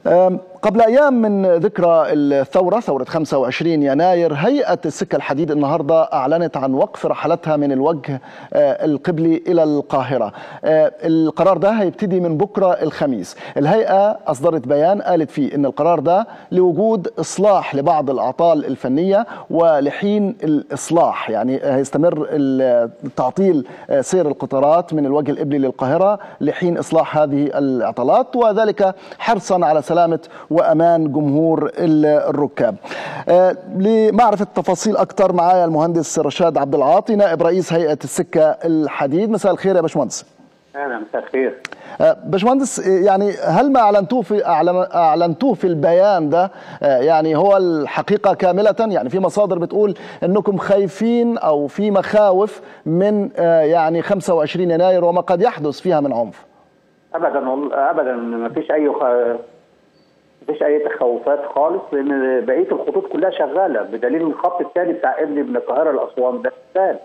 قبل أيام من ذكرى الثورة ثورة 25 يناير هيئة السكة الحديد النهاردة أعلنت عن وقف رحلتها من الوجه القبلي إلى القاهرة القرار ده هيبتدي من بكرة الخميس الهيئة أصدرت بيان قالت فيه أن القرار ده لوجود إصلاح لبعض الأعطال الفنية ولحين الإصلاح يعني هيستمر تعطيل سير القطارات من الوجه القبلي للقاهرة لحين إصلاح هذه الإعطالات وذلك حرصا على سلامة وأمان جمهور الركاب آه لمعرفة تفاصيل أكثر معايا المهندس رشاد عبد العاطي نائب رئيس هيئة السكة الحديد مساء الخير يا باشمهندس اهلا مساء الخير آه باشمهندس يعني هل ما اعلنتوه في اعلنتوه في البيان ده آه يعني هو الحقيقه كامله يعني في مصادر بتقول انكم خايفين او في مخاوف من يعني 25 يناير وما قد يحدث فيها من عنف ابدا ابدا ما فيش اي خ... مفيش اي تخوفات خالص لان بقيه الخطوط كلها شغاله بدليل الخط الثاني بتاع ابني من القاهره لاسوان ده شغال.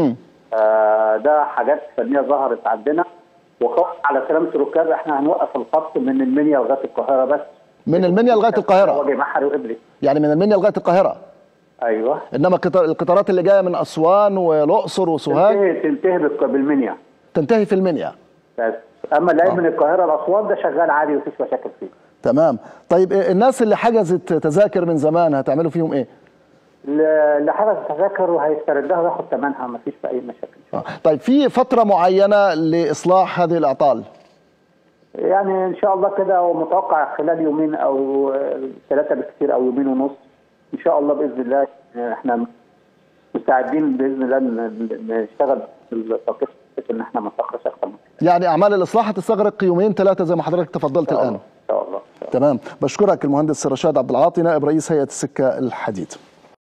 آه ده حاجات فنيه ظهرت عندنا وخوف على سلامه الركاب احنا هنوقف الخط من المنيا لغايه القاهره بس. من المنيا لغايه القاهره؟ وجه محري وقبلي. يعني من المنيا لغايه القاهره؟ ايوه انما القطارات اللي جايه من اسوان والاقصر وسوهاج تنتهي تنتهي بالمنيا. تنتهي في المنيا. بس اما اللي آه. من القاهره لاسوان ده شغال عادي مفيش مشاكل فيه. تمام طيب الناس اللي حجزت تذاكر من زمان هتعملوا فيهم ايه اللي حجز تذاكر وهيستردها وياخد ثمنها ما فيش اي مشاكل آه. طيب في فتره معينه لاصلاح هذه الاعطال يعني ان شاء الله كده ومتوقع خلال يومين او ثلاثه بالكثير او يومين ونص ان شاء الله باذن الله احنا مستعدين باذن الله نشتغل في التوقيت ان احنا ما نتاخرش اكتر من كده يعني اعمال الاصلاح هتستغرق يومين ثلاثه زي ما حضرتك تفضلت الان ان شاء الله تمام بشكرك المهندس رشاد عبد العاطي نائب رئيس هيئه السكه الحديد